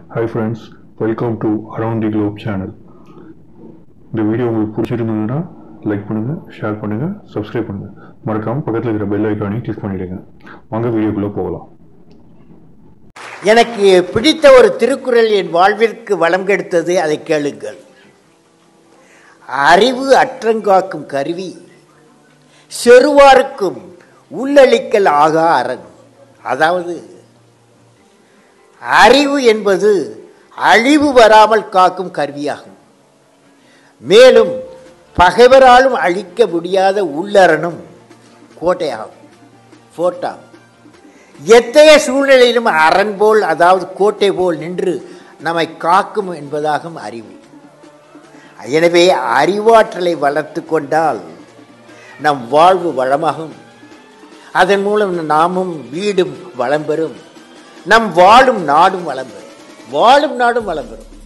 hi friends welcome to around the globe channel இந்த video உங்களுக்கு பிடிச்சிருந்ததுன்னா லைக் பண்ணுங்கள் ஷேர் பண்ணுங்கள் சப்ஸ்கிரைப் பண்ணுங்கள் மறக்காமல் பக்கத்தில் இருக்கிற பெல் ஐக்கானையும் கிளிக் பண்ணிவிடுங்க வாங்க வீடியோக்குள்ளே போகலாம் எனக்கு பிடித்த ஒரு திருக்குறள் என் வாழ்விற்கு வளம் கெடுத்தது அதை கேளுங்கள் அறிவு அற்றங்காக்கும் கருவி செருவாருக்கும் உள்ளளிக்கல் ஆகா அரண் அதாவது அறிவு என்பது அழிவு வராமல் காக்கும் கருவியாகும் மேலும் பகைவராலும் அழிக்க முடியாத உள்ளரணும் கோட்டையாகும் ஃபோர்ட்டாகும் எத்தகைய சூழ்நிலையிலும் அரண் போல் அதாவது கோட்டை போல் நின்று நம்மை காக்கும் என்பதாகும் அறிவு எனவே அறிவாற்றலை வளர்த்து கொண்டால் நம் வாழ்வு வளமாகும் அதன் மூலம் நாமும் வீடும் வளம் பெறும் நம் வாழும் நாடும் வளம் பெறும் வாழும் நாடும் வளம் பெறும்